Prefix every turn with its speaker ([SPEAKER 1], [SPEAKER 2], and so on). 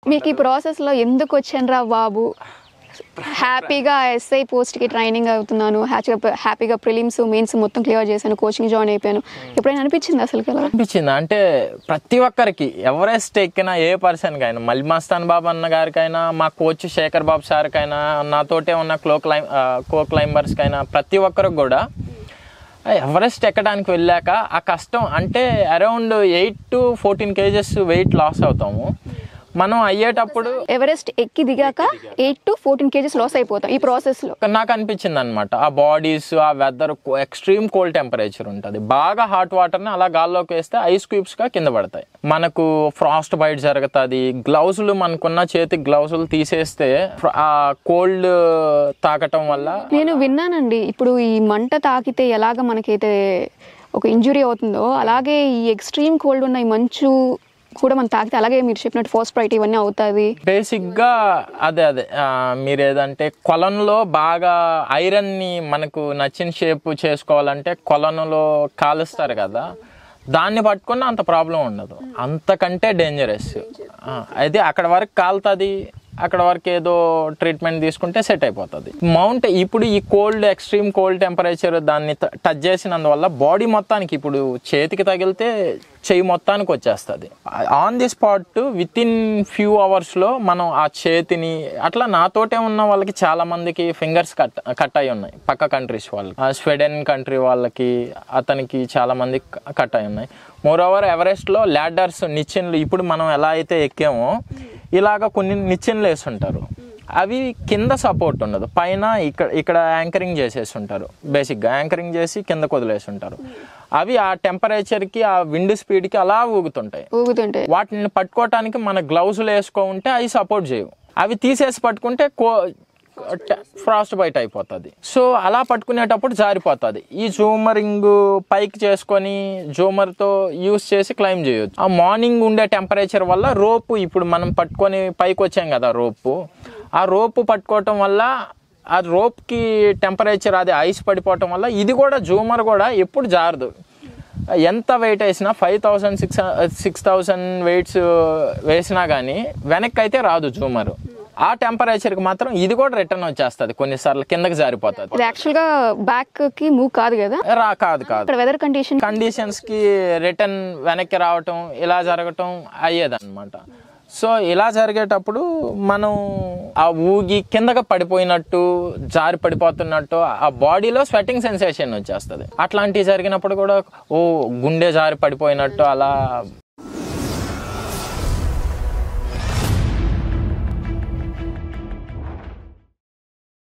[SPEAKER 1] మీకు ఈ ప్రాసెస్లో ఎందుకు వచ్చానురా బాబు హ్యాపీగా ఎస్ఐ పోస్ట్కి ట్రైనింగ్ అవుతున్నాను హ్యాపీగా హ్యాపీగా ప్రిలిమ్స్ మెయిన్స్ మొత్తం క్లియర్ చేశాను కోచింగ్ జాయిన్ అయిపోయాను ఎప్పుడైనా అనిపించింది అసలు అలా
[SPEAKER 2] అనిపించింది అంటే ప్రతి ఒక్కరికి ఎవరెస్ట్ ఎక్కిన ఏ పర్సన్కి అయినా మల్లి మస్తాన్ బాబు అన్న గారికైనా మా కోచ్ శేఖర్ బాబు సార్కైనా నాతోటే ఉన్న క్లో క్లైమ్ కో క్లైంబర్స్కైనా ప్రతి ఒక్కరికి కూడా ఎవరెస్ట్ ఎక్కడానికి వెళ్ళాక ఆ కష్టం అంటే around eight to fourteen kgs weight loss అవుతాము మనం అయ్యేటప్పుడు
[SPEAKER 1] ఎవరెస్ట్ ఎక్కి దిగాక eight to fourteen kgs loss అయిపోతాం ఈ ప్రాసెస్లో
[SPEAKER 2] నాకు అనిపించింది అనమాట ఆ బాడీస్ ఆ వెదర్ ఎక్స్ట్రీమ్ కోల్డ్ టెంపరేచర్ ఉంటుంది బాగా హాట్ వాటర్ని అలా గాల్లోకి వేస్తే ఐస్ క్యూబ్స్గా కింద పడతాయి మనకు ఫ్రాస్ట్ బైట్ జరుగుతుంది గ్లౌజులు మనకున్న చేతికి గ్లౌజులు తీసేస్తే ఫ్ర- ఆ కోల్డ్ తాకటం వల్ల
[SPEAKER 1] నేను విన్నానండి ఇప్పుడు ఈ మంట తాకితే ఎలాగ మనకైతే ఒక ఇంజురీ అవుతుందో అలాగే ఈ ఎక్స్ట్రీమ్ కోల్డ్ ఉన్న ఈ మంచు కూడా మనం తాకితే అలాగే మీరు చెప్పినట్టు ఫస్ట్ ప్రైట్ ఇవన్నీ అవుతుంది
[SPEAKER 2] బేసిక్గా అదే అదే ఆ, మీరు ఏదంటే కొలనులో బాగా ఐరన్ని మనకు నచ్చిన షేప్ చేసుకోవాలంటే కొలనులో కాలుస్తారు కదా దాన్ని పట్టుకున్న అంత ప్రాబ్లం ఉండదు అంతకంటే డేంజరస్ అయితే అక్కడ వరకు కాలుతుంది అక్కడ వరకు ఏదో ట్రీట్మెంట్ తీసుకుంటే సెట్ అయిపోతుంది మౌంట్ ఇప్పుడు ఈ కోల్డ్ ఎక్స్ట్రీమ్ కోల్డ్ టెంపరేచర్ దాన్ని టచ్ చేసినందువల్ల బాడీ మొత్తానికి ఇప్పుడు చేతికి తగిలితే చెయ్యి మొత్తానికి వచ్చేస్తుంది on the spot within few అవర్స్లో మనం ఆ చేతిని అట్లా నాతోటే ఉన్న వాళ్ళకి చాలా మందికి ఫింగర్స్ కట్ కట్ అయి ఉన్నాయి పక్క కంట్రీస్ వాళ్ళకి ఆ స్వీడన్ కంట్రీ వాళ్ళకి అతనికి చాలా మంది కట్ అయి ఉన్నాయి మోర్ ఓవర్ ఎవరెస్ట్లో ల్యాడర్స్ నిచ్చెన్లు ఇప్పుడు మనం ఎలా అయితే ఎక్కామో ఇలాగ కొన్ని నిచ్చెన్లు వేస్తుంటారు అవి కింద సపోర్ట్ ఉండదు పైన ఇక్కడ ఇక్కడ యాంకరింగ్ చేసేసి ఉంటారు బేసిక్గా యాంకరింగ్ చేసి కింద వదిలేసి ఉంటారు అవి ఆ టెంపరేచర్కి ఆ విండ్ స్పీడ్కి అలా ఊగుతుంటాయి
[SPEAKER 1] ఊగుతుంటే
[SPEAKER 2] వాటిని పట్టుకోవటానికి మన గ్లౌజులు వేసుకో ఉంటే అవి సపోర్ట్ చేయవు అవి తీసేసి పట్టుకుంటే కో ఫ్రాస్ట్ బైట్ అయిపోతుంది సో అలా పట్టుకునేటప్పుడు జారిపోతుంది ఈ జూమరింగ్ పైకి చేసుకొని జూమర్తో యూస్ చేసి క్లైమ్ చేయొచ్చు ఆ మార్నింగ్ ఉండే టెంపరేచర్ వల్ల రోపు ఇప్పుడు మనం పట్టుకొని పైకి వచ్చాం కదా రోపు ఆ రోపు పట్టుకోవటం వల్ల ఆ రోప్కి టెంపరేచర్ అది ఐస్ పడిపోవటం వల్ల ఇది కూడా జూమర్ కూడా ఎప్పుడు జారదు ఎంత వెయిట్ వేసినా five thousand six six thousand weights వేసినా కానీ వెనక్కి అయితే రాదు జూమర్ ఆ టెంపరేచర్కి మాత్రం ఇది కూడా రిటర్న్ వచ్చేస్తుంది కొన్నిసార్లు కిందకి జారిపోతుంది
[SPEAKER 1] ఇది యాక్చువల్గా బ్యాక్ కి మూవ్ కాదు కదా
[SPEAKER 2] రా కాదు కాదు
[SPEAKER 1] ఇక్కడ వెదర్ కండిషన్
[SPEAKER 2] కండిషన్స్ కి రిటర్న్ వెనక్కి రావటం ఇలా జరగటం అయ్యేదన్నమాట సో ఇలా జరిగేటప్పుడు మనం ఆ ఊగి కిందకి పడిపోయినట్టు జారి పడిపోతున్నట్టు ఆ బాడీలో స్వెట్టింగ్ సెన్సేషన్ వచ్చేస్తుంది అట్లాంటివి జరిగినప్పుడు కూడా ఓ గుండె జారి పడిపోయినట్టు అలా